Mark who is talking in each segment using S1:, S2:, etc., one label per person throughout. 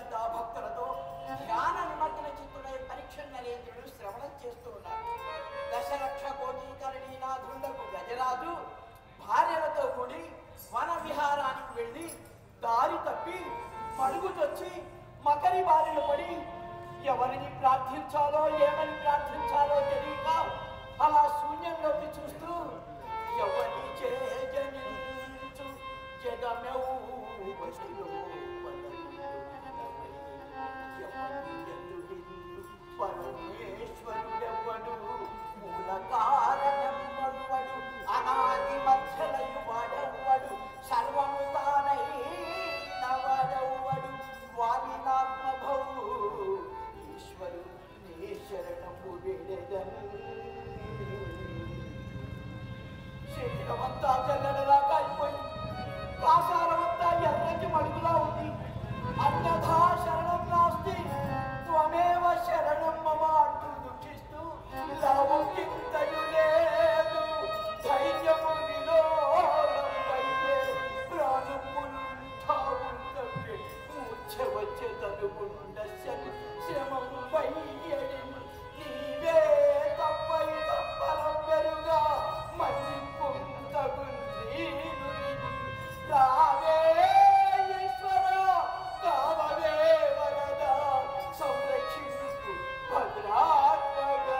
S1: శ్రద్ధాభక్తులతో ధ్యాన నిమగ్న చిత్తుడై పరీక్ష నరేంద్రుడు శ్రవణం చేస్తూ ఉన్నాడు దశలక్ష కోటీకరణీనాథుండకు గజరాజు భార్యలతో కూడి వన విహారానికి వెళ్ళి దారి తప్పి మడుగుతొచ్చి మకరి బారిన పడి ఎవరిని ప్రార్థించాలో ఏమని ప్రార్థించాలో తెలియక అలా శూన్యంలోకి చూస్తూ ఎవరి చేజనించు జగమెవు వశిలో పరమేశ్వరుడెవ్వడు మూల కారణెవ్వడు అనాది మధ్యలయు వాడెవ్వడు సర్వము తానై నవడెవ్వడు వాలినాత్మభౌ ఈశ్వరు నీ శరణము వేడెదను శరీరమంతా జల్లడలాగా అయిపోయింది కాసారమంతా ఎర్రటి మడుగులా ఉంది అన్నథా శరణం నాస్తి త్వమేవ శరణం మమ అంటూ దుఃఖిస్తూ లౌకింతయు లేదు ధైర్యము విలోలమైతే ప్రాణములుంటావు తప్పి మూర్ఛ వచ్చే తలుపుండ శ్రమం పయ్యడి నీవే తప్పై తప్పలం పెరుగా మన్నింపు తగుంద్రీను రావే ఈశ్వర కావవే వరద సంరక్షించు భద్రాత్మగా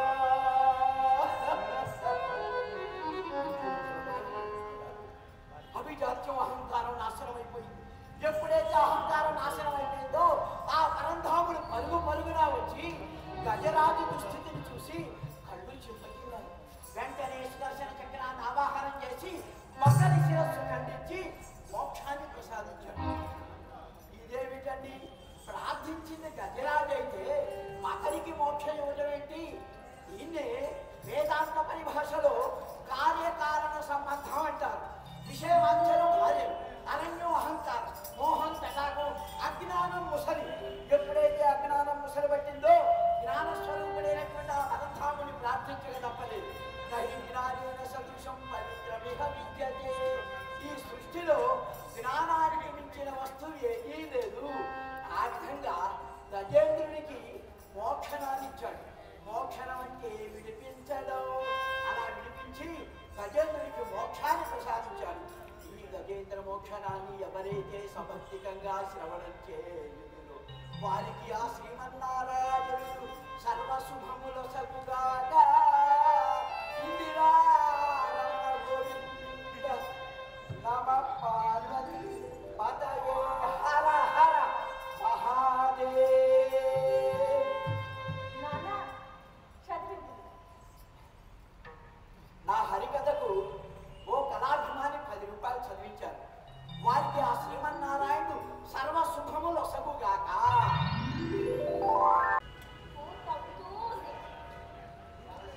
S1: అభిజాత్యం అహంకారం నాశనం అయిపోయింది ఎప్పుడైతే అహంకారం నాశనం అయిపోయిందో ఆ పరంధాముడు పరుగు పరుగునా వచ్చి గజరాజు దుస్థితిని చూసి కళ్ళు చింపకిల్లాయి వెంటనే సుదర్శన చక్రాన్ని ఆవాహనం చేసి మొక్కని శిరస్సు ఖండించి మోక్షాన్ని ప్రసాదించాడు ఇదేమిటండి ప్రార్థించింది గజరాజు అయితే మకరికి మోక్షం ఇవ్వడం ఏంటి దీన్నే వేదాంత పరిభాషలో కార్యకారణ సంబంధం అంటారు విషయవాంఛనం భార్యం అరణ్యం అహంకారం మోహం తటాకం అజ్ఞానం ముసలి ఎప్పుడైతే అజ్ఞానం ముసలి పట్టిందో జ్ఞాన స్వరూపుడైనటువంటి ఆ పరంధాముని ప్రార్థించక తప్పలేదు నహి జ్ఞానేన సదృశం పవిత్రమిహ విద్యతే ఈ సృష్టిలో జ్ఞానానికి మించిన వస్తువు ఏదీ లేదు ఆ విధంగా గజేంద్రునికి మోక్షణాన్ని ఇచ్చాడు మోక్షణం అంటే విడిపించడం అలా విడిపించి గజేంద్రునికి మోక్షాన్ని ప్రసాదించాడు ఈ గజేంద్ర మోక్షణాన్ని ఎవరైతే సమర్థికంగా శ్రవణం చేయుదురో వారికి ఆ శ్రీమన్నారాయణుడు సర్వశుభముల సగుగాక ఇందిరా రమణ గోవింద నమ పార్వతి పదయే హర హర మహాదేవ్
S2: నాన్న చదివింపు
S1: నా హరికథకు ఓ కళాభిమాని పది రూపాయలు చదివించారు వారికి ఆ శ్రీమన్నారాయణుడు సర్వ శుభములు ఒసగుగాక
S2: ఫోన్ తగ్గుతూ ఉంది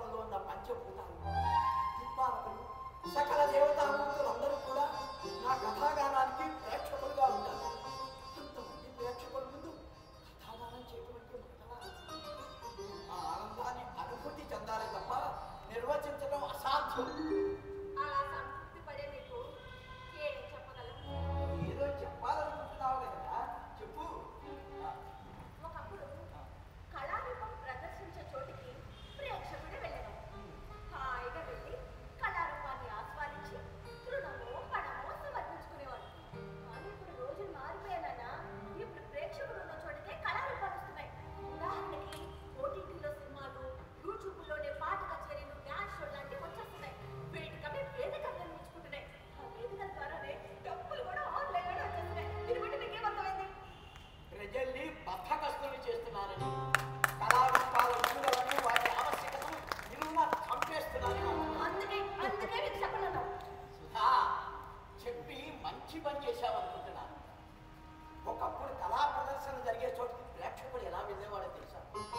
S1: లోకంలో ఉన్న పంచభూతాలు దిక్పాలకులు సకల దేవతామూర్తులందరూ కూడా నా కథాగానానికి ప్రేక్షకులుగా ఉంటారు అంతమంది ప్రేక్షకుల ముందు కథాగానం చేయటువంటి మాటలా ఆ ఆనందాన్ని అనుభూతి చెందాలి తప్ప నిర్వచించడం అసాధ్యం
S2: అలా సంతృప్తి పడే నీకు ఏం చెప్పగలం
S1: ఏదో చెప్పాలనుకుంటున్నావు కదా చెప్పు
S2: ఒకప్పుడు కళారూపం ప్రదర్శించే చోటికి ప్రేక్షకుడు వెళ్ళాడు హాయిగా వెళ్ళి కళారూపాన్ని ఆస్వాదించి తృణమో పణమో సమర్పించుకునేవాడు కానీ ఇప్పుడు రోజులు మారిపోయానన్నా ఇప్పుడు ప్రేక్షకులు ఉన్న చోటికే కళారూపాలు వస్తున్నాయి ఉదాహరణకి ఓటీటీలో సినిమాలు యూట్యూబ్లోనే పాట కచేరీలు డ్యాన్స్ షో లాంటివి వచ్చేస్తున్నాయి వేదికమే వేదికలు నిర్మించుకుంటున్నాయి ఆ వేదికల ద్వారానే డబ్బులు కూడా ఆన్లైన్లోనే వచ్చేస్తున్నాయి దీన్ని బట్టి మీకేమర్థమైంది
S1: ప్రజల్ని బద్ధకస్తులు చేస్తున్నారని కళారూపాల విలువలను వాటి ఆవశ్యకతను నిలువున చంపేస్తున్నారని అంటున్నారు.
S2: అందుకే అందుకే మీకు చెప్పనున్నాను
S1: సుధా చెప్పి మంచి పని చేశావు అనుకుంటున్నాను ఒకప్పుడు కళా ప్రదర్శన జరిగే చోటికి ప్రేక్షకుడు ఎలా వెళ్ళేవాడో తెలుసా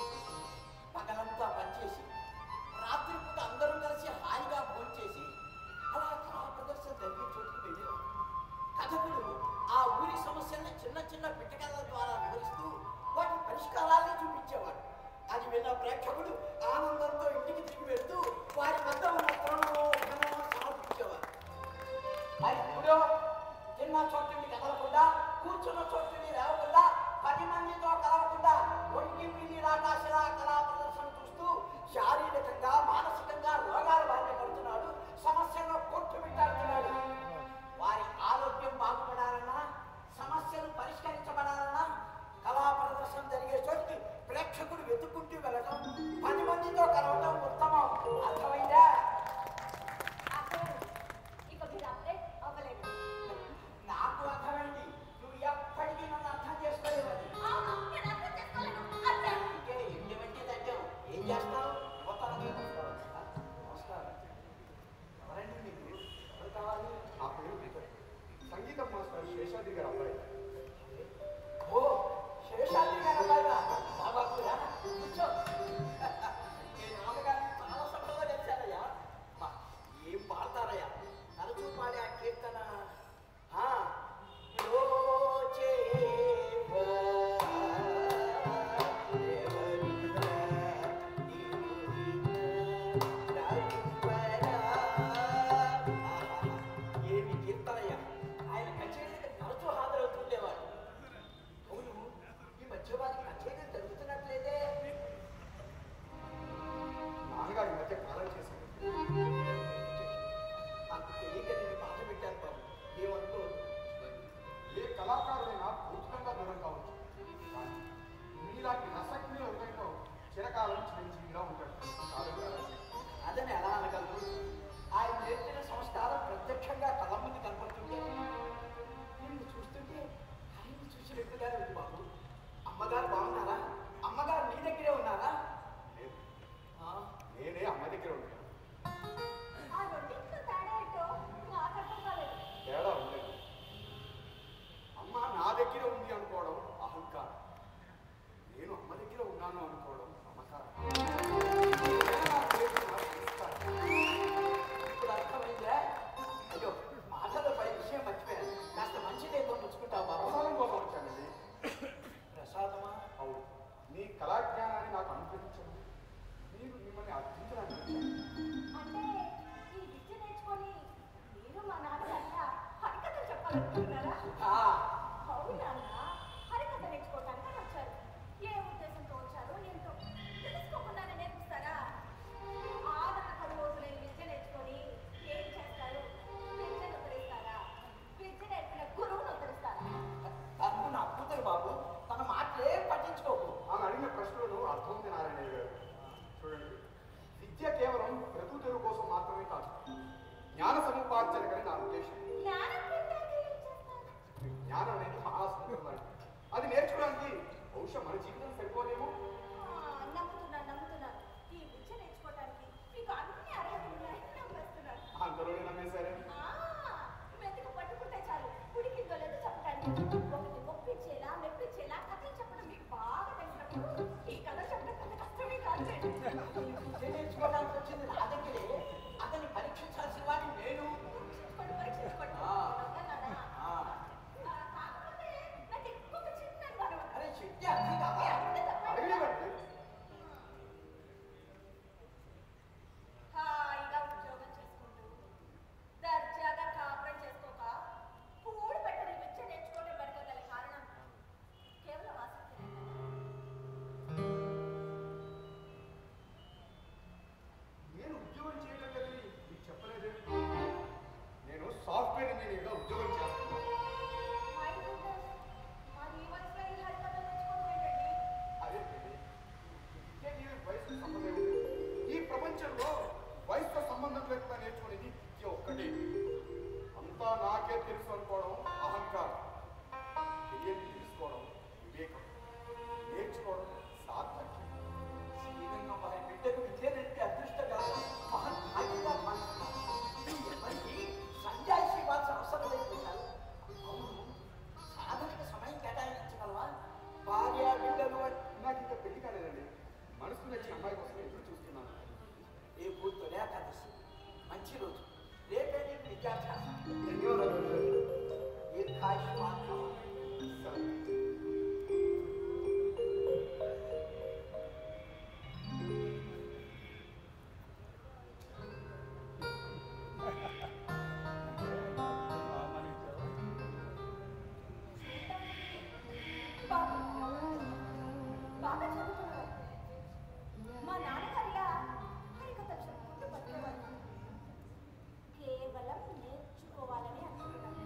S1: పగలంతా పనిచేసి రాత్రిపూట అందరూ కలిసి హాయిగా భోంచేసి అలా కళా ప్రదర్శన జరిగే చోటికి వెళ్ళేవాడు కథకుడు ఆ ఊరి సమస్యల్ని చిన్న చిన్న పిట్టకథల ద్వారా వివరిస్తూ వాటి పరిష్కారాన్ని చూపించేవాడు అది విన్న ప్రేక్షకుడు ఆనందంతో ఇంటికి తిరిగి వెళ్తూ వారి వద్ద ఉన్న తృణమో ధనమో సమర్పించేవారు మరి ఇప్పుడు చిన్న చోటుని కదలకుండా కూర్చున్న చోటుని లేవకుండా పది మందితో కలవకుండా ఒంటి పిల్లి ఆకాశలా కళా ప్రదర్శన చూస్తూ శారీరకంగా మానసికంగా రోగాలు బారిన పడుతున్నాడు సమస్యల్లో కొట్టుమిట్టాడుతున్నాడు వారి ఆరోగ్యం బాగుపడాలన్నా సమస్యలు పరిష్కరించబడాలన్నా కళా ప్రదర్శన జరిగే చోటికి ప్రేక్షకుడు వెతుక్కుంటూ వెళ్ళటం పది మందితో కలవటం ఉత్తమం అర్థమైందా
S2: అర్థమైంది ఇక మీరు అప్డేట్ అవ్వలేదు
S1: నాకు అర్థమైంది నువ్వు ఎప్పటికీ నన్ను అర్థం చేసుకోలేవని
S2: అవును నేను అర్థం చేసుకోలేను అంతే
S1: ఇంకే ఎన్ని వంటి దగ్గర ఏం చేస్తావు మొత్తానికి నమస్కారం ఎవరండి మీకు ఎవరు కావాలి
S3: నా పేరు పీటర్ సంగీతం మాస్టర్ శేషాద్రి గారు అబ్బాయి
S1: ఓ శేషాద్రి గారు అబ్బాయిగా బాబాకురా కూర్చో నేను నాన్నగారిని చాలా సభలో కలిశానయ్యా అబ్బా, ఏం పాడతారయ్యా తరచూ పాడే ఆ కీర్తన ఆ, యోచేవా, ఎవరురా, నిన్నురినా, రాయువరా. ఆహా, ఏమి కీర్తనయ్యా ఆయన కచేరీకి తరచూ హాజరవుతుండేవాడు అవును ఈ మధ్య వారికి కచేరీలు జరుగుతున్నట్లేదే
S3: నాన్నగారు ఈ మధ్య కాలం చేశారు
S1: నాకు తెలియక నేను బాధ పెట్టాను బాబు ఏమనుకో
S3: ఏ కళాకారుడైనా భౌతికంగా దూరం కావచ్చు కానీ మీలాంటి రసజ్ఞ హృదయంలో చిరకాలం చిరంజీవిగా ఉంటాడు కాదంటారా?
S1: అదని ఎలా అనగలరు ఆయన నేర్పిన సంస్కారం ప్రత్యక్షంగా కళ్ళ ముందు కనపడుతుంటే నిన్ను చూస్తుంటే ఆయన్ని చూసినట్టుగానే ఉంది బాబు అమ్మగారు బాగున్నారా అమ్మగారు నీ దగ్గరే ఉన్నారా
S3: లేదు
S1: ఆ,
S3: నేనే అమ్మ దగ్గర ఉంటాను
S2: ఆ రెండింటిలో తేడా ఏంటో నాకు అర్థం కాలేదు
S3: తేడా ఉండదు అమ్మ నా దగ్గర ఉంది అనుకోవడం అహంకారం నేను అమ్మ దగ్గర ఉన్నాను అనుకోవడం మమకారం ఏదైనా నా పేరు నా సంస్కారం.
S1: ఇప్పుడు అర్థమైందా అయ్యో మాటలో పడే విషయం మర్చిపోయాను కాస్త మంచిదేదో పుచ్చుకుంటావు బాబు
S3: ప్రసాదం కోసం వచ్చానండి
S1: ప్రసాదమా
S3: అవును మీ కళాజ్ఞానాన్ని నాకు అనుగ్రహించండి మీరు మిమ్మల్ని అర్థించడానికి వచ్చాను
S2: అంటే ఈ విద్య నేర్చుకొని మీరు మా నాన్నగారు హరికథలు చెప్పాలనుకుంటున్నారా
S1: ఆ,
S2: అవునా హరికథ నేర్చుకోవటానికి అని వచ్చారు ఏ ఉద్దేశంతో వచ్చారో ఏంటో తెలుసుకోకుండానే నేర్పిస్తారా ఆదరణ పది రోజులు ఈ విద్య నేర్చుకొని ఏం చేస్తారు విద్యను ఉద్ధరిస్తారా విద్య నేర్పిన గురువును ఉద్ధరిస్తారా
S1: తను నా కూతురు బాబు తన మాటలే పట్టించుకోకు
S3: ఆమె అడిగిన ప్రశ్నలను అర్థం ఉంది నారాయణ గారు చూడండి విద్య కేవలం బ్రతుకు తెరువు కోసం మాత్రమే కాదు జ్ఞాన సముపార్జనకని నా ఉద్దేశం
S2: జ్ఞానం పొందాక ఏం చేస్తారు
S3: జ్ఞానం అనేది మహాసముద్రం అది నేర్చుకోవడానికి బహుశా మన జీవితం సరిపోలేమో
S2: ఆ, నమ్ముతున్నాను నమ్ముతున్నాను ఈ విద్య నేర్చుకోవటానికి మీకు అన్ని అర్హతలు ఉన్నాయని నమ్మేస్తున్నాను
S3: అంతలోనే నమ్మేశారే
S2: ఆ, మెతుకు పట్టుకుంటే చాలు ఉడికిందో లేదో చెప్పడానికి ఒకటి ఒప్పించేలా మెప్పించేలా కథలు చెప్పడం మీకు బాగా తెలిసినప్పుడు ఈ కథ చెప్పడం పెద్ద కష్టమే కాదు
S1: విద్య నేర్చుకోవడానికి
S3: ఒకటి అంతా నాకే తెలుసు అనుకోవడం అహంకారం తెలియని తెలుసుకోవడం వివేకం నేర్చుకోవడం సార్థక్యం
S1: శ్రీరంగం వారి బిడ్డకు విద్య నేర్పే అదృష్టకరం మహాభాగ్యంగా భావిస్తున్నాను. మనకి సంజాయిషి ఇవ్వాల్సిన అవసరం లేదు విశాల్. అవును సాధనకి సమయం కేటాయించగలవా భార్య బిడ్డలు అంటే
S3: నాకు ఇంకా పెళ్లి కాలేదండి మనసు నచ్చిన అమ్మాయి కోసం ఎదురు చూస్తున్నాను
S1: రేపు తొలి ఏకాదశి మంచి రోజు రేపే నీకు విద్యాభ్యాసం
S3: ధన్యవాదాలు
S1: దీర్ఘాయుష్మాన్ భవ.
S3: సరే.
S2: బాబు బాగా చదువుకున్నావు మా నాన్నగారిలా హరికథ చెప్పుకుంటూ బతికేవారు కేవలం నేర్చుకోవాలని అనుకున్నాను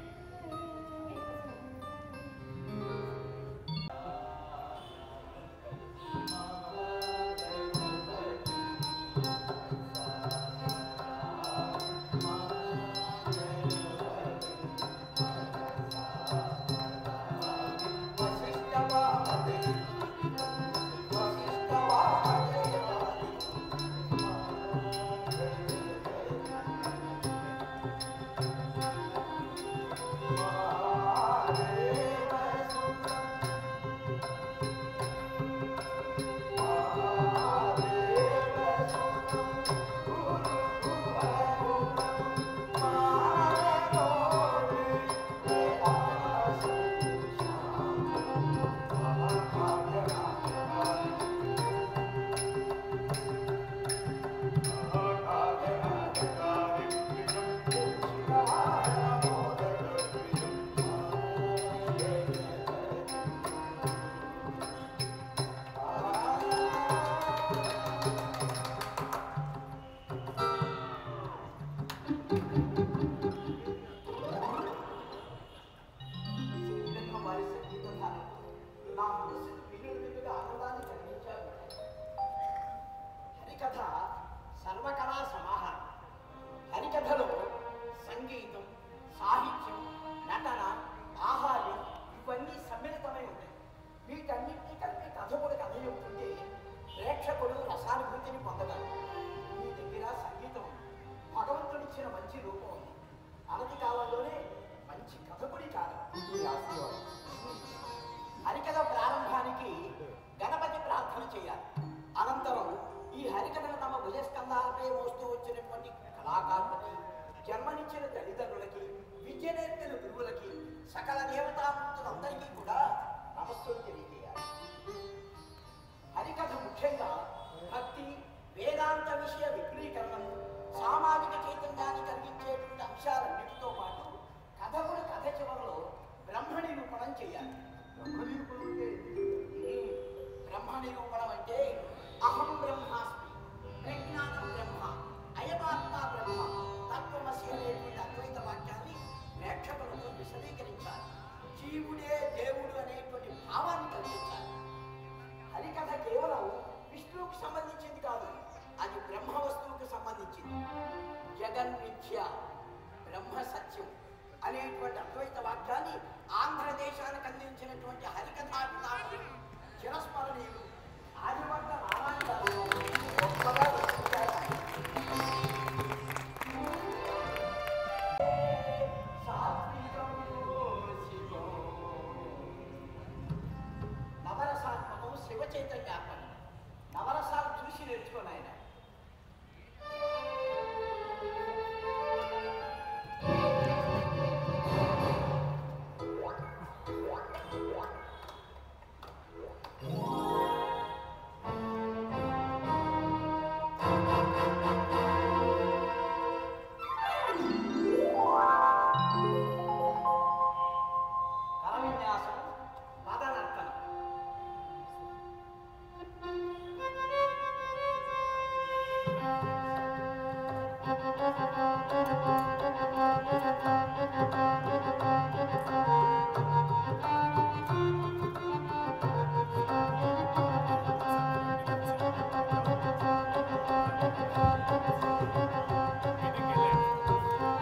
S1: వశిష్ఠవాదే, వశిష్ఠవాదే, శ్రీరంగం వారి సంగీతధారలు నా మనసుకు వినులు వినులుగా ఆనందాన్ని కలిగించారు హరికథ సర్వకళా సమాహారం హరికథలో సంగీతం సాహిత్యం నటన ఆహార్యం ఇవన్నీ సమ్మిళితమై ఉంటాయి వీటన్నింటినీ కలిపి కథకుడు కథ చెబుతుంటే ప్రేక్షకుడు రసానుభూతిని పొందగలరు మీ దగ్గర సంగీతం ఉంది. భగవంతుడిచ్చిన మంచి రూపం ఉంది అనతి కాలంలోనే మంచి కథకుడి కాలం
S3: మీ ఆశీర్వాదం
S1: హరికథ ప్రారంభానికి గణపతి ప్రార్థన చేయాలి అనంతరం ఈ హరికథను తమ భుజస్కంధాలపై మోస్తూ వచ్చినటువంటి కళాకారులకి జన్మనిచ్చిన తల్లిదండ్రులకి విద్య నేర్పిన గురువులకి సకల దేవతామూర్తులందరికీ కూడా నమస్సులు తెలియజేయాలి హరికథ ముఖ్యంగా భక్తి వేదాంత విషయ విపులీకరణము సామాజిక చైతన్యాన్ని కలిగించేటువంటి అంశాలన్నిటితో పాటు కథకుడు కథ చివరలో బ్రహ్మ నిరూపణం చేయాలి
S3: బ్రహ్మ నిరూపణ అంటే
S1: ఈ బ్రహ్మ నిరూపణం అంటే అహం బ్రహ్మాస్మి ప్రజ్ఞానం బ్రహ్మ అయమాత్మ బ్రహ్మ తత్వమసి అనేటువంటి అద్వైత వాక్యాన్ని ప్రేక్షకులకు విశదీకరించాలి జీవుడే దేవుడు అనేటువంటి భావాన్ని కలిగించాలి హరికథ కేవలం విష్ణువుకు సంబంధించింది కాదు అది బ్రహ్మ వస్తువుకు సంబంధించింది జగన్మిథ్య బ్రహ్మ సత్యం అనేటువంటి అద్వైత వాక్యాన్ని ఆంధ్రదేశానికి అందించినటువంటి హరికథా పితామహుడు చిరస్మరణీయులు ఆదివంత నారాయణ గారు గొప్పగా రచించారు ఆయన. సాత్వికం శివం. నవరసాత్మకం శివ చైతన్యాత్మకం నవరసాలు చూసి నేర్చుకోను ఆయన కర విన్యాసం పదనర్తనం
S4: Thank you.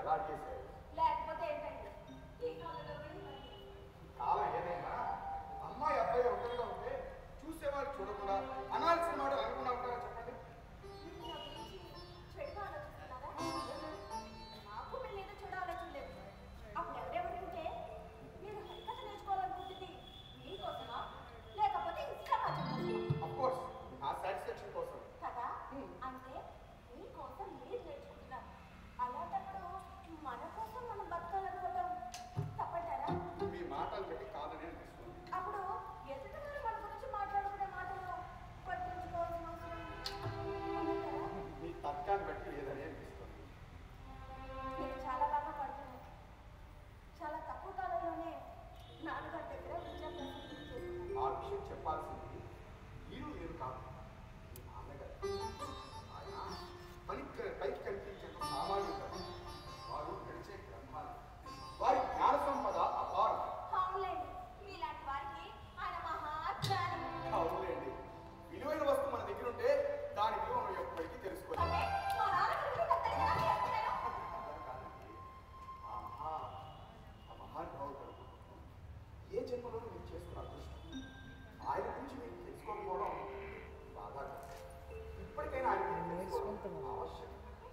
S3: ఎలా అడిగేశారు
S2: లేకపోతే ఏంటండి ఈ కాలంలో వెళ్ళి మరి
S3: కాలం ఏదైనా అమ్మాయి అబ్బాయి ఒక్కరిగా ఉంటే చూసేవాళ్ళు చూడకుండా అనాల్సిన మాట అనుకున్నా ఉంటారా చెప్పండి
S2: మీరు నా గురించి చెడుగా ఆలోచిస్తున్నారా? నాకు మీ మీద చెడు ఆలోచన లేదు. అప్పుడు ఎవరెవరంటే మీరు హరికథ నేర్చుకోవాలనుకుంటుంది మీకోసమా? లేకపోతే ఈ సమాజం కోసమా?
S3: అఫ్ కోర్స్ నా సాటిస్ఫాక్షన్ కోసం
S2: కదా? అంటే మీకోసం మీరు నేర్చుకుంటున్నారు. అలాంటప్పుడు మన కోసం మనం బతకాలనుకోవడం తప్పంటారా?
S3: మీ మాటలు బట్టి కాదని అనిపిస్తుంది
S2: అప్పుడు ఎదుటివారు మన గురించి మాట్లాడుకునే మాటలు పట్టించుకోవాల్సిన అవసరం ఉందంటారా?
S3: మీ తర్కాన్ని బట్టి లేదని అనిపిస్తుంది
S2: మీరు చాలా బాగా పడుతున్నారు చాలా తక్కువ కాలంలోనే నాన్నగారి దగ్గర విద్యాభ్యాసం పూర్తి చేసుకున్నారు
S3: ఆ విషయం చెప్పాల్సింది మీరు నేను కాదు మీ నాన్నగారు ఆయన పని పైకి కనిపించేంత సామాన్యుడు కాదు. వారు నడిచే గ్రంథాలు వారి జ్ఞాన సంపద అపారం
S2: అవునులేండి మీలాంటి వారికి ఆయన మహాజ్ఞాని
S3: అవునులేండి విలువైన వస్తువు మన దగ్గర ఉంటే దాని విలువ మనం ఎప్పటికీ తెలుసుకోవాలి
S2: అంటే మా నాన్నగారు కత్తెర కదా చేస్తున్నారు
S3: అలా కాదండి. ఆ మహా ఆ మహానుభావుడు గారు ఏ జన్మలోనూ మీరు చేసుకున్న అదృష్టం ఆయన గురించి మీరు తెలుసుకోకపోవడం బాగా ఇప్పటికైనా ఆయన గురించి తెలుసుకోవడం అవశ్యం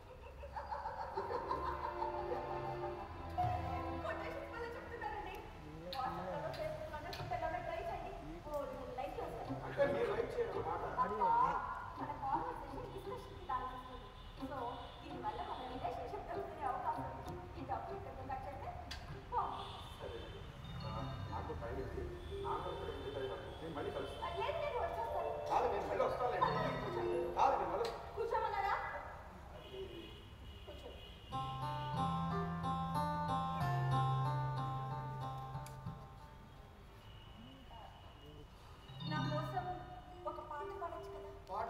S2: కొటేషన్ వల్ల చెప్తున్నారండి వాట్సాప్లో ఫేస్బుక్లోనే ట్విట్టర్లోనే ట్రై చేయండి ఓ నేను లైక్ చేస్తాను
S3: అంటే మీరు లైక్ చేయడం మాట
S2: అబ్బా, మన కాన్వర్సేషన్ డిస్కషన్కి దారితీస్తుంది సో దీనివల్ల మన రిలేషన్షిప్ పెరుగుతునే అవకాశం ఉంది ఈ టాపిక్ ఇక్కడితో కట్ చేస్తే బాగుంది
S3: సరే ఆ, నాకు టైం ఉంది నాకు కూడా ఇంటి టైం అవుతుంది. నేను మళ్ళీ కలుస్తాను
S2: లేదు లేదు వచ్చేస్తాను
S3: కాదు నేను మళ్ళీ వస్తానండి కాదు నేను మళ్ళీ
S2: కూర్చోమన్నారా కూర్చో నా కోసం ఒక పాట పాడొచ్చు కదా
S3: పాట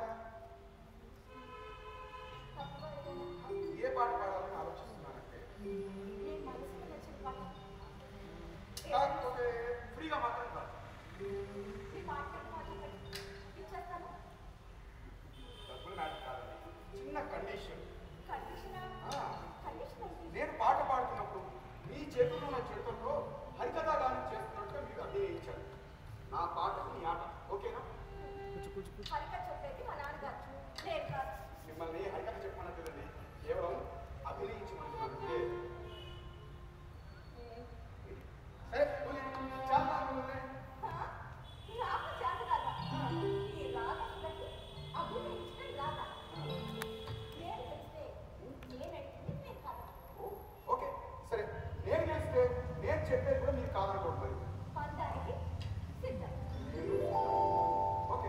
S2: తప్పుగా ఏదైనా
S3: ఏ పాట పాడాలని ఆలోచిస్తున్నానంటే
S2: నేను మనసుకు నచ్చిన పాట
S3: కాకపోతే ఫ్రీగా మాత్రం కాదు
S2: మీ పాట పాట ఇచ్చేస్తాను
S3: డబ్బులు మ్యాటర్ కాదండి చిన్న కండిషన్
S2: కండిషనా
S3: ఆ.
S2: కండిషన్ ఏంటి
S3: నేను పాట పాడుతున్నప్పుడు మీ చేతుల్లో నా చేతుల్లో హరికథా గానం చేస్తున్నట్టుగా మీకు అభినయించాను నా పాటకు మీ ఆట ఓకేనా
S2: హరిక చెప్పేది మా నాన్నగారు నేను కాదు
S3: మిమ్మల్ని హరికథ చెప్పమని కదండి కేవలం అభినయించమంటున్నానంటే సరే పోనీ, చేద్దాం పోనీ.
S2: హా? నాకు చేత కాదా ఈ రాగసులకి అభినయించడం రాదా నేను తెలిస్తే నేను అడిగింది నేను కాదా
S3: ఓ, ఓకే సరే నేను గెలిస్తే నేను చెప్పేది కూడా మీరు కాదనుకోండి మరి
S2: పందానికి సిద్ధం
S3: నేను ఓకే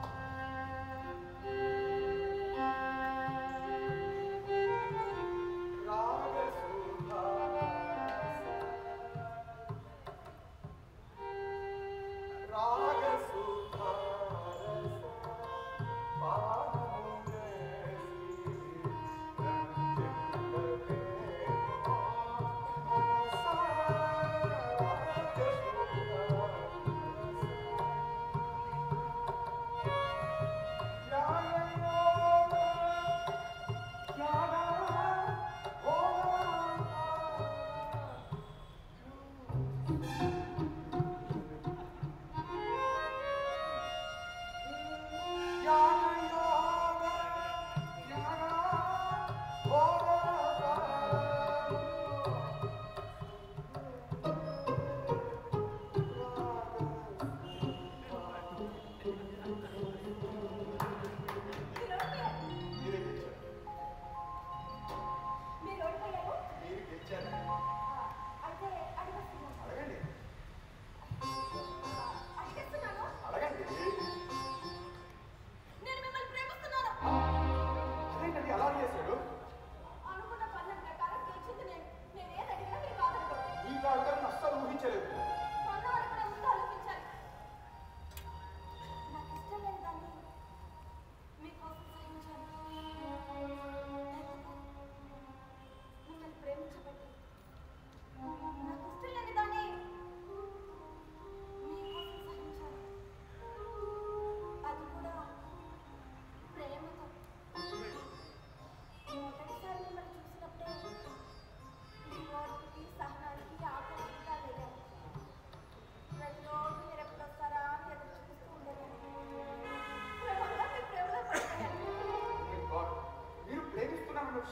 S2: మీరు ఓడిపోయారు
S3: మీరే గెలిచారు
S2: మీరు ఓడిపోయారు
S3: మీరు గెలిచారు
S2: ఆ, అయితే అడిగేస్తున్నాను
S3: అడగండి
S2: ఆ, అడిగేస్తున్నాను
S3: అడగండి
S2: నేను మిమ్మల్ని ప్రేమిస్తున్నాను
S3: అదేంటండి అలా చేశాడు
S2: అనుకున్న పనుల ప్రకారం గెలిచింది నేను నేను ఏది అడిగినా మీరు కాదనుకోండి
S3: ఈ కాడని అస్సలు ఊహించలేదు
S2: పన్ను అడగడం ముందు ఆలోచించాలి నాకు ఇష్టం లేని దాన్ని మీకోసం సహించాను లేకపోతే మిమ్మల్ని ప్రేమించబట్టి నాకు ఇష్టం లేని దాన్ని మీ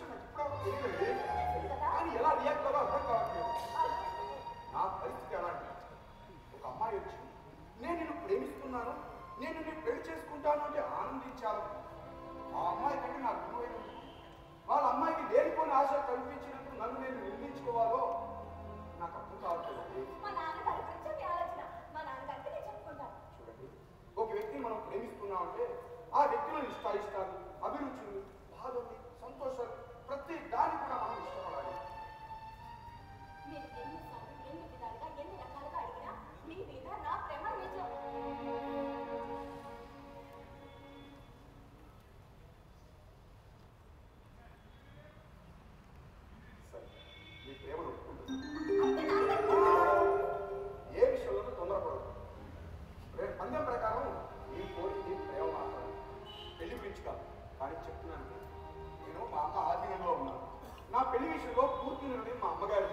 S3: విషయం నాకు ఇప్పుడు తెలియదండి
S2: తెలిసింది కదా
S3: కానీ ఎలా రియాక్ట్ అవ్వాలో అర్థం కావట్లేదు
S2: ఆలోచించండి.
S3: నా పరిస్థితి అలాంటి ఒక అమ్మాయి వచ్చి నేను నిన్ను ప్రేమిస్తున్నాను నేను నిన్ను పెళ్లి చేసుకుంటాను అంటే ఆనందించాలి ఆ అమ్మాయి కంటే నాకు విలువైన వాళ్ళ అమ్మాయికి లేనిపోని ఆశ కల్పించినప్పుడు నన్ను నేను నిందించుకోవాలో నాకు అర్థం కావట్లేదు
S2: మా నాన్నగారి గురించి మీ ఆలోచన మా నాన్నగారికి నేను చెప్పుకుంటాను
S3: చూడండి ఒక వ్యక్తిని మనం ప్రేమిస్తున్నామంటే ఆ వ్యక్తిలో ఇష్టాయిష్టాలు అభిరుచులు బాధలు సంతోషాలు ప్రతి దాన్ని కూడా మనం ఇష్టపడాలి
S2: మీరు ఎన్నిసార్లు ఎన్ని విధాలుగా ఎన్ని రకాలుగా అడిగినా మీ మీద నా ప్రేమ నిజం
S3: సరే మీ ప్రేమను ఒప్పుకుంటుంది
S2: అయితే నాన్నగారు
S3: ఏ విషయంలోనూ తొందరపడదు రేపు పందెం ప్రకారం నీ కోరింది ప్రేమ మాత్రం పెళ్లి గురించి కాదు కానీ చెప్తున్నాను కదా, నేను మా అమ్మ ఆధీనంలో ఉన్నాను నా పెళ్లి విషయంలో పూర్తి నిర్ణయం మా అమ్మగారి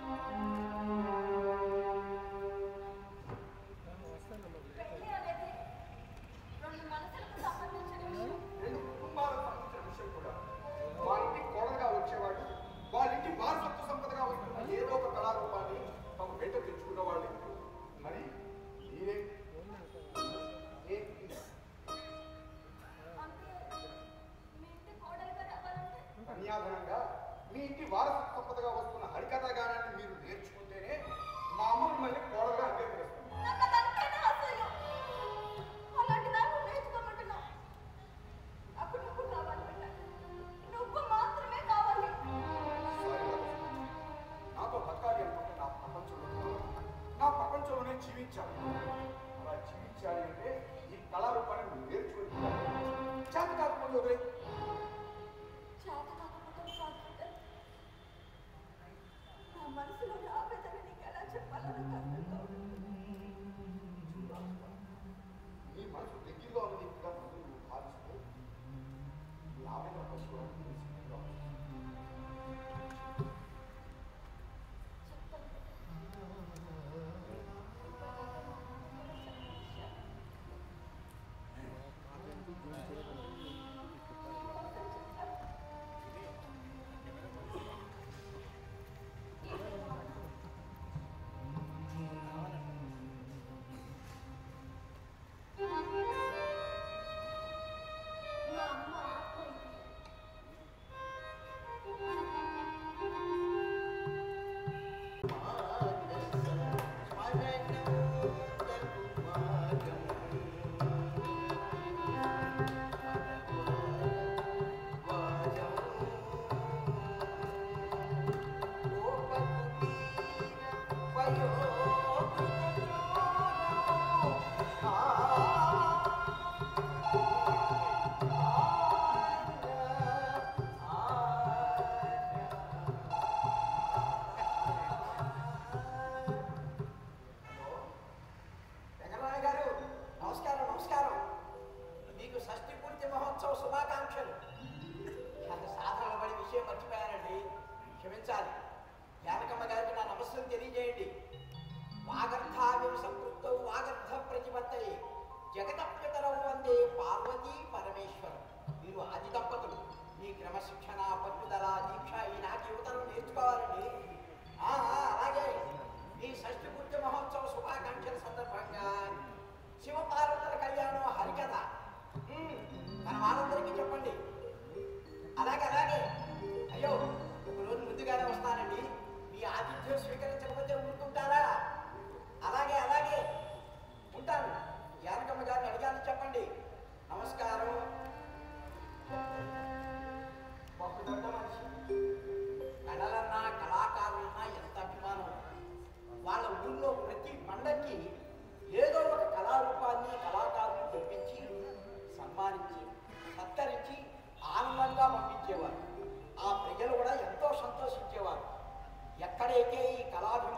S2: పెళ్లి అనేది రెండు మనసులకు సంబంధించిన విషయం
S3: రెండు కుటుంబాలకు సంబంధించిన విషయం కూడా వాళ్ళ ఇంటికి కోడలుగా వచ్చేవాళ్ళు వాళ్ళ ఇంటి వారసత్వ సంపదగా వస్తున్న ఏదో ఒక కళారూపాన్ని తమ వెంట తెచ్చుకున్న వాళ్ళు మరి మీరే ఏంటి?
S2: అంటే మీ ఇంటి కోడలుగా రావాలంటే
S3: కన్యాధనంగా మీ ఇంటి వారసత్వ సంపదగా వస్తున్న హరికథ గానాన్ని మీరు నేర్చుకుంటేనే మా అమ్మ మిమ్మల్ని కోడలుగా అంగీకరిస్తుంది
S2: నాకు అదంటేనే అసహ్యం అలాంటి దాన్ని నేర్చుకోమంటున్నావు నాకు నువ్వు కావాలి బిడ్డ నువ్వు మాత్రమే కావాలి
S3: నాతో బతకాలి అనుకుంటే నా ప్రపంచంలో నా ప్రపంచంలోనే జీవించాలి అలా జీవించాలి అంటే ఈ కళారూపాన్ని నువ్వు నేర్చుకుని చేత కాకపోతే వదిలే
S2: చేత కాకపోతే కాదు బిడ్డ. నా మనసులోని ఆవేదన నీకు ఎలా చెప్పాలో నాకు అర్థం కావడం
S3: నీ మనసు దగ్గరలో ఉన్న వ్యక్తిగా ముందు నువ్వు భావిస్తే నీ ఆవేదన పశువులకు సిద్ధంగా ఉంది.
S2: చెప్తాను బిడ్డ. మా అమ్మ ఆత్మ ఇది.
S1: వెంకటరాయ గారు నమస్కారం నమస్కారం మీకు షష్ఠి పూర్తి మహోత్సవ శుభాకాంక్షలు అంత సాధారణ పడి విషయం మర్చిపోయానండి క్షమించాలి జానకమ్మ గారికి నా నమస్సులు తెలియజేయండి వాగర్థావివ సంపృక్తౌ వాగర్థ ప్రతిపత్తయి జగతప్యతరౌ వందే పార్వతీ పరమేశ్వరం మీరు ఆది దంపతులు మీ క్రమశిక్షణ పట్టుదల దీక్ష ఈనాటి యువతను నేర్చుకోవాలండి ఆ, ఆ, అలాగే ఈ షష్ఠి పూర్తి మహోత్సవ శుభాకాంక్షల సందర్భంగా శివపార్వతుల కళ్యాణం హరికథ ఉమ్, మన వాళ్ళందరికీ చెప్పండి అలాగే అలాగే అయ్యో ఒక రోజు ముందుగానే వస్తానండి మీ ఆతిథ్యం స్వీకరించకపోతే ఊరుకుంటారా అలాగే అలాగే ఉంటాను యానకమ్మ గారిని అడిగాను చెప్పండి నమస్కారం ఒక దొడ్డ మనిషి కళలన్నా కళాకారులన్నా ఎంత అభిమానం వాళ్ళ ఊళ్ళో ప్రతి పండక్కి ఏదో ఒక కళారూపాన్ని కళాకారుని తెప్పించి సన్మానించి సత్కరించి ఆనందంగా పంపించేవారు ఆ ప్రజలు కూడా ఎంతో సంతోషించేవారు ఎక్కడైతే ఈ కళాభిమానం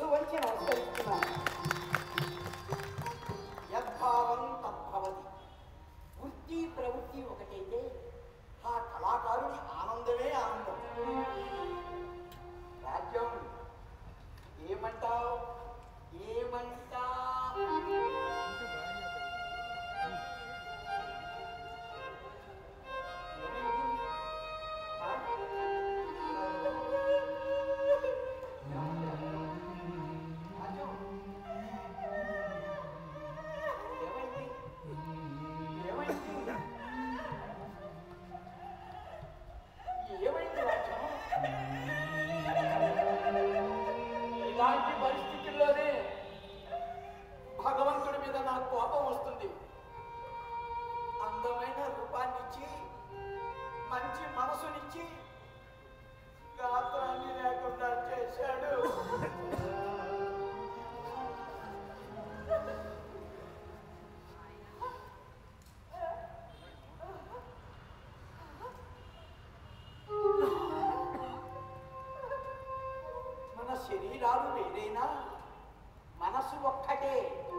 S1: వంచి నమస్కరిస్తున్నాను యద్భావం తద్భవతి వృత్తి ప్రవృత్తి ఒకటైతే ఆ కళాకారుడి ఆనందమే ఆనందం రాజ్యం ఏమంటావు ఏమంటా ఏమైంది రాజ్యం ఇలాంటి పరిస్థితుల్లోనే భగవంతుడి మీద నాకు కోపం వస్తుంది అందమైన రూపాన్నిచ్చి మంచి మనసునిచ్చి గాత్రాన్ని లేకుండా చేశాడు మన శరీరాలు వేరేనా మనసు ఒక్కటే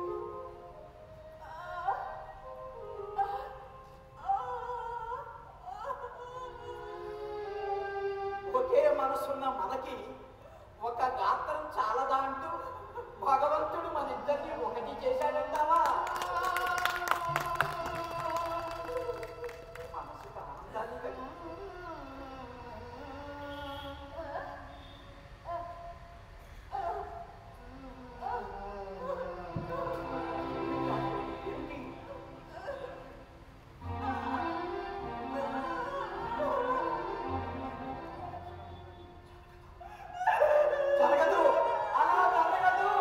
S1: ఒకే మనసున్న మనకి ఒక గాత్రం చాలదా అంటూ భగవంతుడు మన ఇద్దరిని ఒకటి చేశాడంటావా మనసుకు ఆనందాన్ని కలిగి జరగదు అలా జరగదు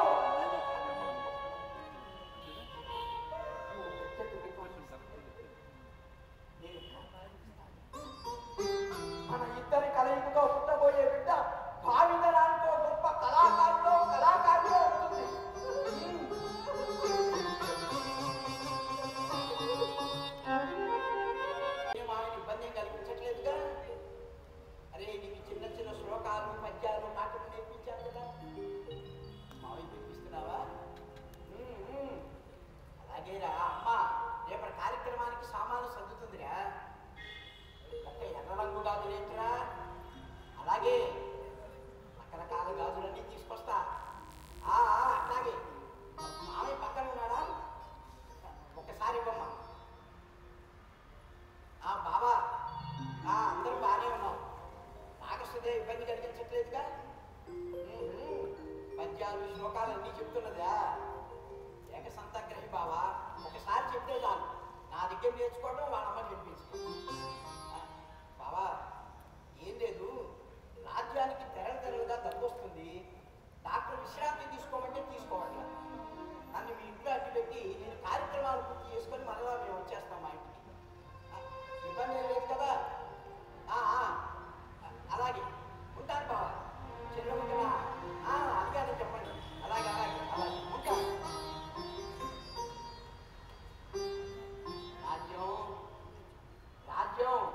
S1: మన ఇద్దరి కలయికతో పుట్టబోయే బిడ్డ భావితరానికో గొప్ప కళాకారులో కళాకారులో ఉంటుంది ఏం ఆయన ఇబ్బంది ఏం కలిగించట్లేదుగా అరే నీకు చిన్న చిన్న శ్లోకాలు పద్యాలు నాటకం నేర్పించాను కదా మావి నేర్పిస్తున్నావా ఉమ్, ఉమ్. అలాగేరా అమ్మ రేపటి కార్యక్రమానికి సామాను సర్దుతుందిరా ఒక్క ఎర్ర రంగు గాజులు ఏంటిరా అలాగే రకరకాల గాజులన్నీ తీసుకొస్తా ఆ, ఆ, అట్లాగే మామయ్య పక్కన ఉన్నాడా ఒక్కసారి ఇవ్వమ్మా ఆ బాబా ఆ అందరూ బాగానే ఉన్నాం నాగసుదే ఇబ్బంది కలిగించట్లేదుగా ఉహుం. పద్యాలు శ్లోకాలు అన్నీ చెప్తున్నదా ఏక సంతగ్రహి బావా ఒకసారి చెప్తే చాలు నా దగ్గర నేర్చుకోవడం వాళ్ళ అమ్మ వినిపించు బావా ఏం లేదు రాజ్యానికి తెరలు తెరలుగా దగ్గొస్తుంది డాక్టర్ విశ్రాంతి తీసుకోమంటే తీసుకోవట్లేదు నన్ను మీ ఇంట్లో అడ్డు పెట్టి నేను కార్యక్రమాలు పూర్తి చేసుకొని మరలా మేము వచ్చేస్తాం మా ఇంటికి ఆ, ఇబ్బంది ఏం లేదు కదా ఆ, ఆ, అలాగే ఉంటాను బావా చిన్న ఉంటానా అలాగే చెప్పండి అలాగే అలాగే అలాగే ఉంటాను రాజ్యం రాజ్యం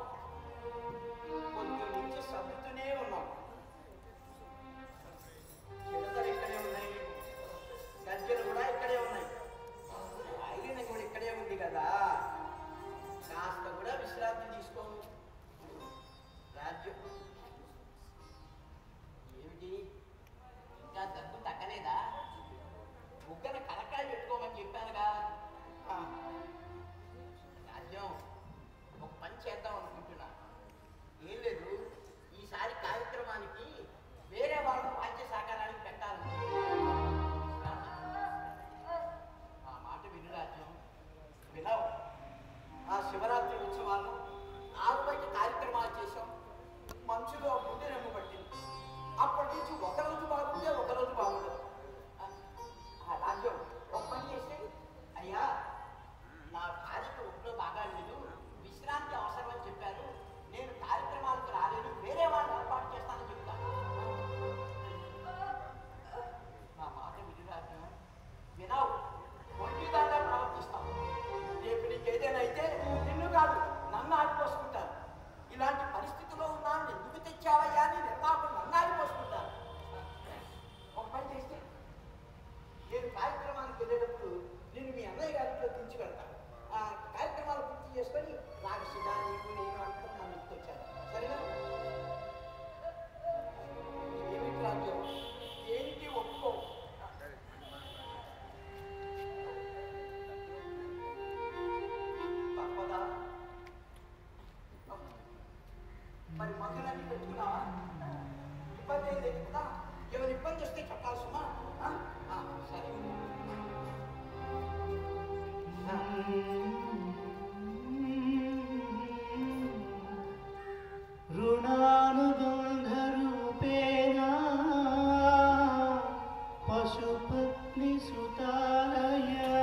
S4: పత్ని సుతాలయా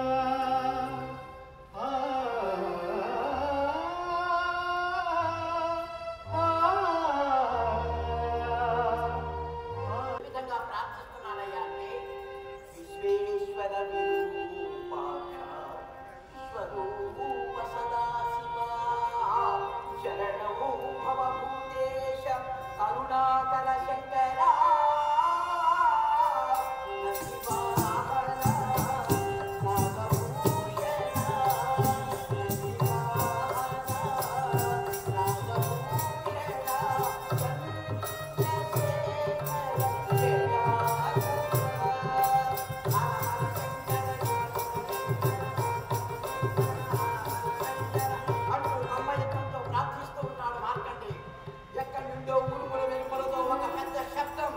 S4: ఆ, ఆ, ఆ.
S1: ఏ విధంగా ప్రార్థిస్తున్నానయ్యా అంటే విశ్వేశ్వర విరూపాక్ష విశ్వరూప సదాశివా శరణము భవభూతేశ కరుణాకర శంకర నశివాహర నాగభూషణ అంటూ అమ్మయ్యకంతో ప్రార్థిస్తూ ఉన్నాడు మార్కండి ఎక్కడి నుండో ఉరుముల వెలుపలతో ఒక పెద్ద శబ్దం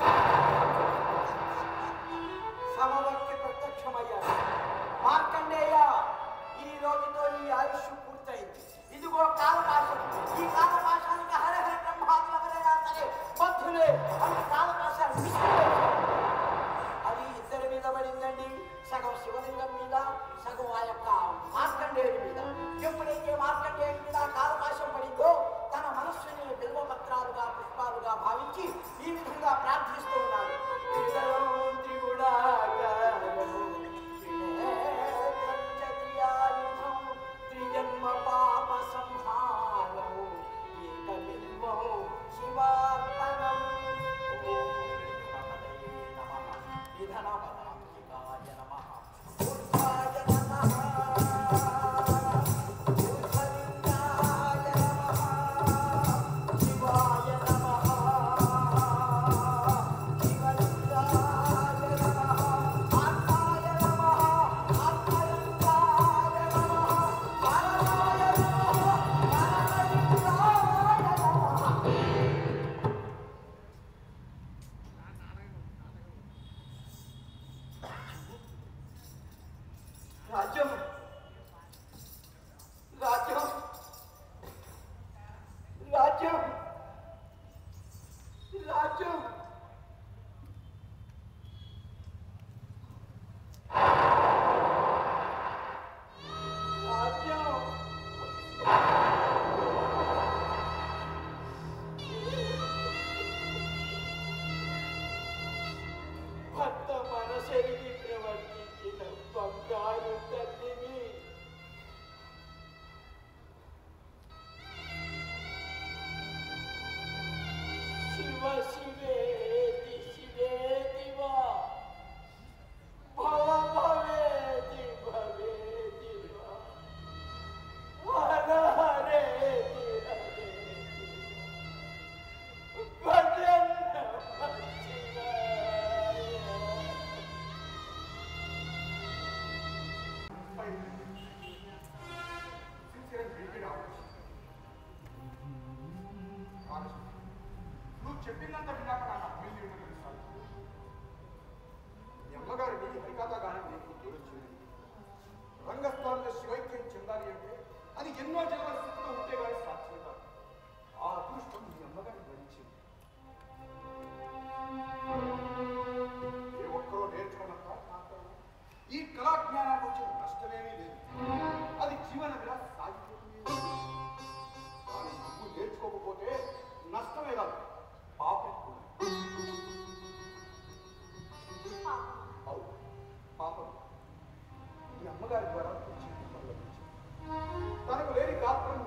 S1: సమవర్తి ప్రత్యక్షమయ్యాడు మార్కండేయ ఈ రోజుతో నీ ఆయుష్ పూర్తయింది ఇదిగో కాలపాశం ఈ కాలపాశానికి హరహర బ్రహ్మాదులు ఎవరైనా సరే బద్ధులే అని కాలపాశాన్ని విసిరివేశాడు. అది ఇద్దరి మీద పడిందండి సగం శివలింగం మీద సగం ఆ యొక్క మార్కండేయుడి మీద ఎప్పుడైతే మార్కండేయుడి మీద కాలపాశం పడిందో తన మనస్సుని బిల్వపత్రాలుగా పుష్పాలుగా భావించి ఈ విధంగా ప్రార్థిస్తూ ఉన్నాడు త్రిదళం త్రిగుణాకారం, త్రినేత్రం చ త్రియాయుధం, త్రిజన్మ పాప సంహారం, ఏకబిల్వం శివార్పణం. ఓం గణపతయే నమః. నిధనపదాంతికాయ నమః. ఊర్ధ్వాయ నమః. ఊర్ధ్వలింగాయ నమః. శివాయ నమః. శివలింగాయ నమః. ఆత్మాయ నమః. ఆత్మలింగాయ నమః. పరమాయ నమః. పరమలింగాయ నమః. రాజ్యం రాజ్యం రాజ్యం రాజ్యం రాజ్యం భర్త మనసెరిగి ప్రవర్తించిన బంగారు తల్లిని శివ శివేతి శివేతివా భవ భవేతి భవేతివా హర హరేతి హరేతి భజన శివాయ
S3: నువ్వు చెప్పిందంత విన్నాక నాకు అర్థమైంది ఏంటో తెలుసా మీ అమ్మగారిని హరికథ గానం నీకు వచ్చింది రంగస్థలంలో శివైక్యం చెందాలి అంటే అది ఎన్నో జన్మల స్థితిలో ఉంటే కానీ సాధ్యం కాదు ఆ అదృష్టం మీ అమ్మగారిని భరించింది ఏ ఒక్కరో నేర్చుకున్నంత మాత్రం ఈ కళా జ్ఞానానికి వచ్చిన నష్టమేమీ లేదు అది జీవన విలా సాగిపోతుంది కానీ నువ్వు నేర్చుకోకపోతే నష్టమే కాదు పాపం కూడా. అవును పాపం ఈ అమ్మగారి ద్వారా వచ్చింది పనులు తనకు లేని గాత్రం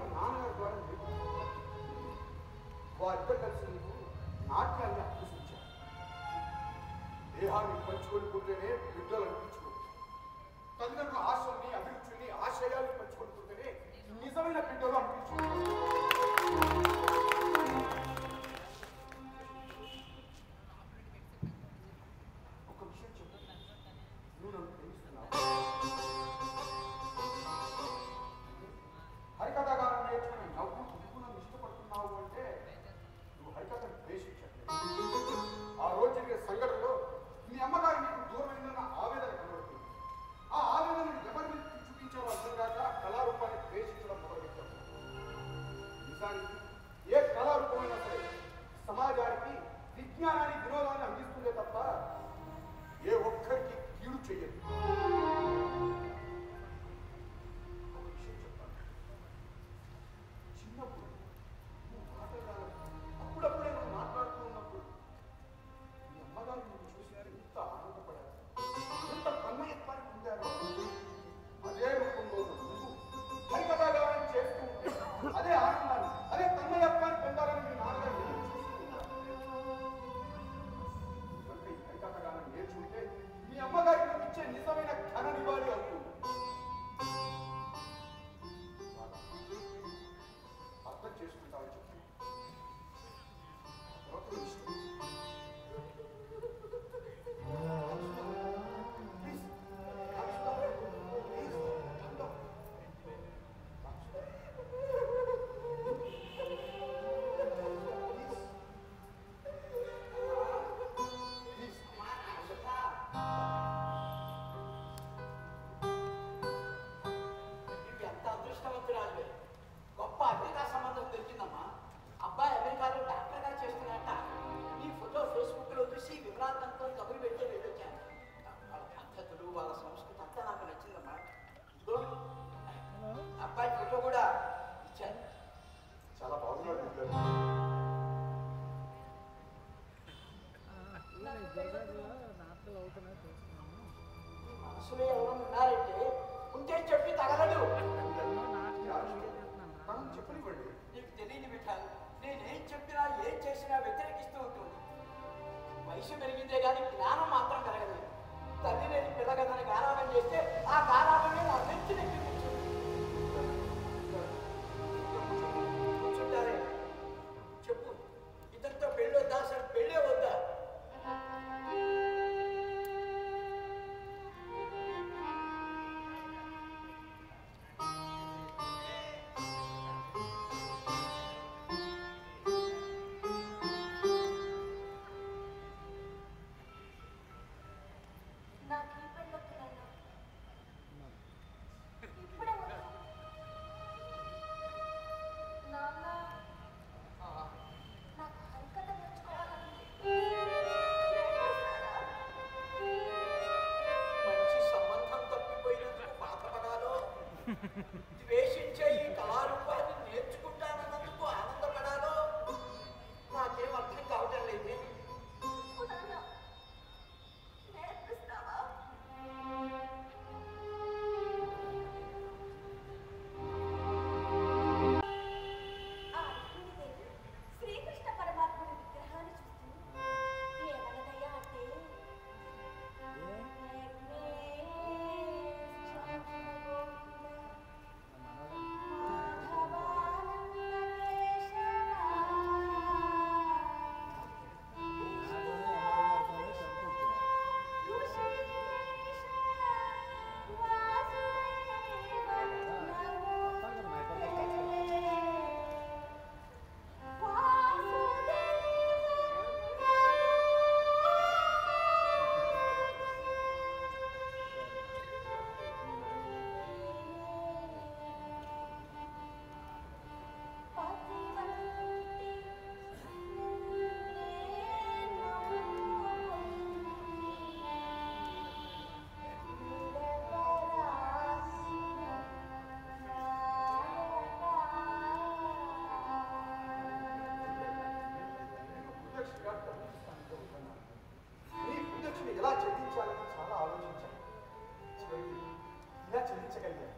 S1: మనసులో ఎవరు ఉన్నారంటే ఉంటే చెప్పి తగలడు
S3: మనం చెప్పనివ్వండి
S1: నీకు తెలియని విఠాల్ నేనేం చెప్పినా ఏం చేసినా వ్యతిరేకిస్తూ ఉంటుంది వయసు పెరిగిందే కానీ జ్ఞానం మాత్రం పెరగలేదు తల్లి లేని పిల్లగదని గారాబం చేస్తే ఆ గారాబమే నా నెత్తి నెక్కి కూర్చుంటారే చెప్పు ఇద్దరితో పెళ్ళి వద్దా అసలు పెళ్ళే వద్దా
S2: నాకు ఈ పెళ్ళి వద్దు నాన్న. ఇప్పుడే వద్దు. నాన్న, నాకు హరికథ నేర్చుకోవాలని నేర్పిస్తారా?
S1: మంచి సంబంధం తప్పిపోయినందుకు బాధపడాలో ద్వేషించే ఈ కళారూపాన్ని నేర్చుకుంటానన్నందుకు ఆనందపడాలో నాకేం అర్థం కావటం లేదే
S2: చెప్పు నాన్న. నేర్పిస్తావా? ఆ రుక్మిణీదేవి శ్రీకృష్ణ పరమాత్ముడి విగ్రహాన్ని చూస్తూ ఏమన్నదయ్యా అంటే
S3: నేను ప్రదక్షిణగా ప్రదక్షిస్తానికి వెళ్తున్నాను నీ ప్రదక్షిణ ఎలా చెల్లించాలని చాలా ఆలోచించాను చివరికి ఇలా చెల్లించగలిగాను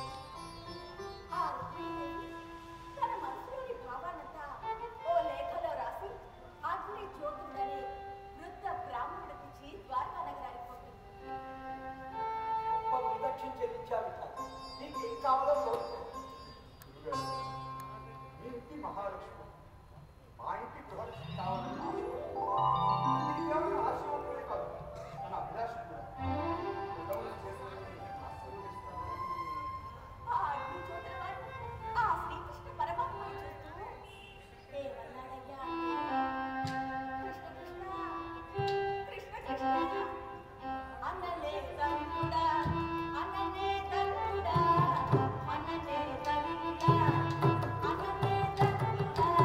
S2: ఆ రుక్మిణీదేవి తన మనసులోని భావానంతా ఓ లేఖలో రాసి అగ్ని జ్యోతుడని వృద్ధ బ్రాహ్మణుడికిచ్చి ద్వారకా నగరానికి పంపింది
S1: గొప్ప ప్రదక్షిణ చెల్లించావు కాదు నీకు ఏం కావాలో కోరుకో
S3: గురుగారు మీ ఇంటి మహాలక్ష్మి మా ఇంటి గృహలక్ష్మి కావాలని ఆశ ఇది కేవలం ఆశ మాత్రమే కాదు మన అభిలాష కూడా గౌరవం చేసుకోవడానికి ఆశీర్వదిస్తాను
S2: ఆ అగ్ని జ్యోతుల వారు ఆ శ్రీకృష్ణ పరమాత్మను చూస్తూ ఏమన్నాడయ్యా అంటే, కృష్ణ కృష్ణ కృష్ణ కృష్ణ అన్నలే తండ్రుడా అన్నలే తండ్రుడా అన్నలే తండ్రుడా అన్నలే తండ్రుడా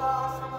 S1: కైలాసమ